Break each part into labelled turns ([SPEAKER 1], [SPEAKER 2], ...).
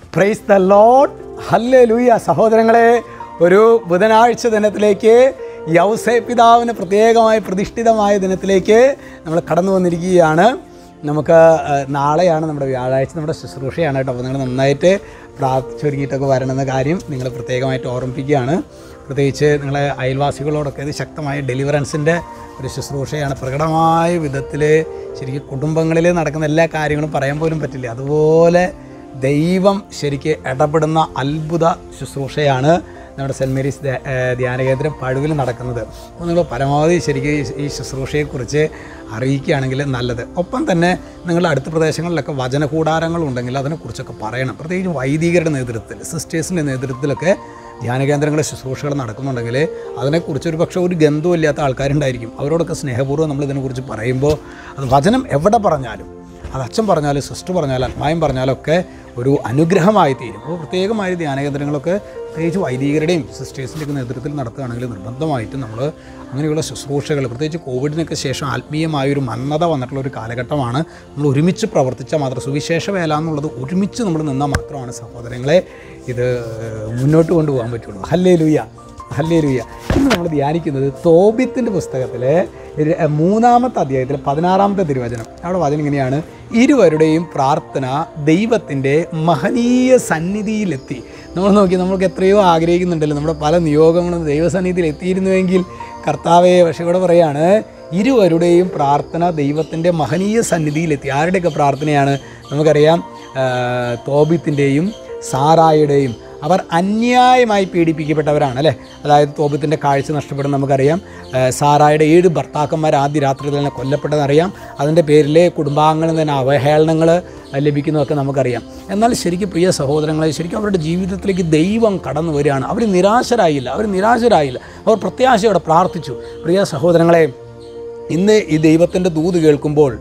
[SPEAKER 1] praise the load ഹല്ലേ ലൂയ സഹോദരങ്ങളെ ഒരു ബുധനാഴ്ച ദിനത്തിലേക്ക് യൗസേ പിതാവിന് പ്രത്യേകമായി പ്രതിഷ്ഠിതമായ ദിനത്തിലേക്ക് നമ്മൾ കടന്നു വന്നിരിക്കുകയാണ് നമുക്ക് ആ, നാളെയാണ് നമ്മുടെ വ്യാഴാഴ്ച നമ്മുടെ ശുശ്രൂഷയാണ് കേട്ടോ അപ്പോൾ നിങ്ങൾ നന്നായിട്ട് പ്രാർത്ഥിച്ചൊരുങ്ങിയിട്ടൊക്കെ വരണമെന്ന കാര്യം നിങ്ങൾ പ്രത്യേകമായിട്ട് ഓർമ്മിപ്പിക്കുകയാണ് പ്രത്യേകിച്ച് നിങ്ങളെ അയൽവാസികളോടൊക്കെ ഇത് ശക്തമായ ഡെലിവറൻസിൻ്റെ ഒരു ശുശ്രൂഷയാണ് പ്രകടമായ വിധത്തിൽ ശരിക്കും കുടുംബങ്ങളിൽ നടക്കുന്ന എല്ലാ കാര്യങ്ങളും പറയാൻ പോലും പറ്റില്ല അതുപോലെ ദൈവം ശരിക്ക് ഇടപെടുന്ന അത്ഭുത ശുശ്രൂഷയാണ് നമ്മുടെ സെൻറ്റ് മേരീസ് ധ്യാ- ഏഹ് ധ്യാനകേന്ദ്രം പഴുവിൽ നടക്കുന്നത് അപ്പോൾ നിങ്ങൾ പരമാവധി ശരിക്കും ഈ- ഈ ശുശ്രൂഷയെക്കുറിച്ച് അറിയിക്കുകയാണെങ്കിൽ നല്ലത് ഒപ്പം തന്നെ നിങ്ങളുടെ അടുത്ത പ്രദേശങ്ങളിലൊക്കെ വചന കൂടാരങ്ങളുണ്ടെങ്കിൽ അതിനെക്കുറിച്ചൊക്കെ പറയണം പ്രത്യേകിച്ച് വൈദികരുടെ നേതൃത്വത്തിൽ സിസ്റ്റേഴ്സിൻ്റെ നേതൃത്വത്തിലൊക്കെ ധ്യാനകേന്ദ്രങ്ങളിൽ ശുശ്രൂഷകൾ നടക്കുന്നുണ്ടെങ്കിൽ അതിനെക്കുറിച്ച് ഒരു പക്ഷേ ഒരു ഗന്ധമില്ലാത്ത ആൾക്കാരുണ്ടായിരിക്കും അവരോടൊക്കെ സ്നേഹപൂർവ്വം നമ്മൾ ഇതിനെക്കുറിച്ച് പറയുമ്പോൾ അത് വചനം എവിടെ പറഞ്ഞാലും അത് അച്ഛൻ പറഞ്ഞാലും സിസ്റ്റർ പറഞ്ഞാലും അത്മായം പറഞ്ഞാലും ഒക്കെ ഒരു അനുഗ്രഹമായി തീരും അപ്പോൾ പ്രത്യേകമായ ധ്യാനകേന്ദ്രങ്ങളൊക്കെ പ്രത്യേകിച്ച് വൈദികരുടെയും സിസ്റ്റേഴ്സിൻ്റെയൊക്കെ നേതൃത്വത്തിൽ നടത്തുകയാണെങ്കിൽ നിർബന്ധമായിട്ടും നമ്മൾ അങ്ങനെയുള്ള ശുശ്രൂഷകൾ പ്രത്യേകിച്ച് കോവിഡിനൊക്കെ ശേഷം ആത്മീയമായൊരു മന്നത വന്നിട്ടുള്ള ഒരു കാലഘട്ടമാണ് നമ്മൾ ഒരുമിച്ച് പ്രവർത്തിച്ചാൽ മാത്രം സുവിശേഷ വേല എന്നുള്ളത് ഒരുമിച്ച് നമ്മൾ നിന്നാൽ മാത്രമാണ് സഹോദരങ്ങളെ ഇത് മുന്നോട്ട് കൊണ്ടുപോകാൻ പറ്റുള്ളൂ ഹല്ലേ ലുയ്യ ഹല്ലേ ലുയ്യ ഇന്ന് നമ്മൾ ധ്യാനിക്കുന്നത് തോബിത്തിൻ്റെ പുസ്തകത്തിലെ ര- മൂന്നാമത്തെ അധ്യായത്തിൽ പതിനാറാമത്തെ തിരുവചനം അവിടെ വചനം ഇങ്ങനെയാണ് ഇരുവരുടെയും പ്രാർത്ഥന ദൈവത്തിൻ്റെ മഹനീയ സന്നിധിയിലെത്തി നമ്മൾ നോക്കി നമ്മൾക്ക് എത്രയോ ആഗ്രഹിക്കുന്നുണ്ടല്ലോ നമ്മുടെ പല നിയോഗങ്ങളും ദൈവസന്നിധിയിൽ എത്തിയിരുന്നുവെങ്കിൽ കർത്താവെ പക്ഷേ ഇവിടെ പറയാണ് ഇരുവരുടെയും പ്രാർത്ഥന ദൈവത്തിൻ്റെ മഹനീയ സന്നിധിയിലെത്തി ആരുടെയൊക്കെ പ്രാർത്ഥനയാണ് നമുക്കറിയാം ആ, തോബിത്തിൻ്റെയും സാറായുടെയും അവർ അന്യായമായി പീഡിപ്പിക്കപ്പെട്ടവരാണ് അല്ലേ അതായത് തോബത്തിൻ്റെ കാഴ്ച നഷ്ടപ്പെടുന്ന നമുക്കറിയാം ആ, സാറായുടെ ഏഴ് ഭർത്താക്കന്മാർ ആദ്യ രാത്രിയിൽ തന്നെ കൊല്ലപ്പെട്ടതറിയാം അതിൻ്റെ പേരിൽ കുടുംബാംഗങ്ങളിൽ തന്നെ അവഹേളനങ്ങൾ ലഭിക്കുന്നതൊക്കെ നമുക്കറിയാം എന്നാൽ ശരിക്കും പ്രിയ സഹോദരങ്ങളെ ശരിക്കും അവരുടെ ജീവിതത്തിലേക്ക് ദൈവം കടന്നു വരികയാണ് അവർ നിരാശരായില്ല അവർ നിരാശരായില്ല അവർ പ്രത്യാശയോടെ പ്രാർത്ഥിച്ചു പ്രിയ സഹോദരങ്ങളെ ഇന്ന് ഈ ദൈവത്തിൻ്റെ ദൂത് കേൾക്കുമ്പോൾ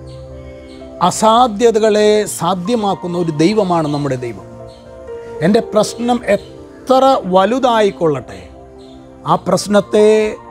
[SPEAKER 1] അസാധ്യതകളെ സാധ്യമാക്കുന്ന ഒരു ദൈവമാണ് നമ്മുടെ ദൈവം എൻ്റെ പ്രശ്നം എത്ര വലുതായിക്കൊള്ളട്ടെ ആ പ്രശ്നത്തെ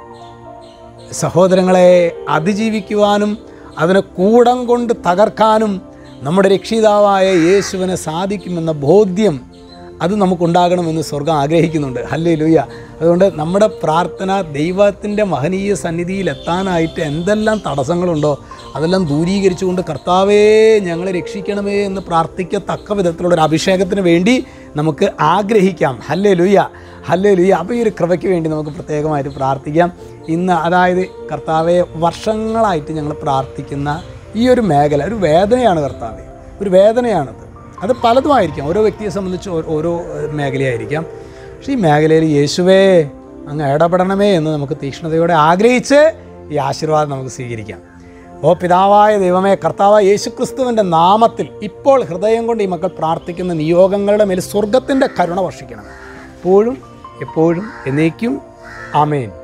[SPEAKER 1] സഹോദരങ്ങളെ അതിജീവിക്കുവാനും അതിനെ കൂടം കൊണ്ട് തകർക്കാനും നമ്മുടെ രക്ഷിതാവായ യേശുവിന് സാധിക്കുമെന്ന ബോധ്യം അത് നമുക്കുണ്ടാകണമെന്ന് സ്വർഗം ആഗ്രഹിക്കുന്നുണ്ട് ഹല്ലേ ലൂയ അതുകൊണ്ട് നമ്മുടെ പ്രാർത്ഥന ദൈവത്തിൻ്റെ മഹനീയ സന്നിധിയിൽ എത്താനായിട്ട് എന്തെല്ലാം തടസ്സങ്ങളുണ്ടോ അതെല്ലാം ദൂരീകരിച്ചുകൊണ്ട് കർത്താവേ ഞങ്ങളെ രക്ഷിക്കണമേ എന്ന് പ്രാർത്ഥിക്കത്തക്ക വിധത്തിലുള്ള ഒരു അഭിഷേകത്തിന് വേണ്ടി നമുക്ക് ആഗ്രഹിക്കാം ഹല്ലേ ലുയ്യ ഹല്ലേ ലുയ്യ അപ്പോൾ ഈ ഒരു കൃപയ്ക്ക് വേണ്ടി നമുക്ക് പ്രത്യേകമായിട്ട് പ്രാർത്ഥിക്കാം ഇന്ന് അതായത് കർത്താവെ വർഷങ്ങളായിട്ട് ഞങ്ങൾ പ്രാർത്ഥിക്കുന്ന ഈ ഒരു മേഖല ഒരു വേദനയാണ് കർത്താവെ ഒരു വേദനയാണത് അത് പലതുമായിരിക്കാം ഓരോ വ്യക്തിയെ സംബന്ധിച്ച് ഓ- ഓരോ ഏഹ്, മേഖലയായിരിക്കാം പക്ഷേ ഈ മേഖലയിൽ യേശുവേ അങ്ങ് ഇടപെടണമേ എന്ന് നമുക്ക് തീക്ഷ്ണതയോടെ ആഗ്രഹിച്ച് ഈ ആശീർവാദം നമുക്ക് സ്വീകരിക്കാം ഓ പിതാവായ ദൈവമേ കർത്താവായ യേശുക്രിസ്തുവിൻ്റെ നാമത്തിൽ ഇപ്പോൾ ഹൃദയം കൊണ്ട് ഈ മക്കൾ പ്രാർത്ഥിക്കുന്ന നിയോഗങ്ങളുടെ മേൽ സ്വർഗത്തിൻ്റെ കരുണ വർഷിക്കണം എപ്പോഴും എപ്പോഴും എന്നേക്കും ആമേൻ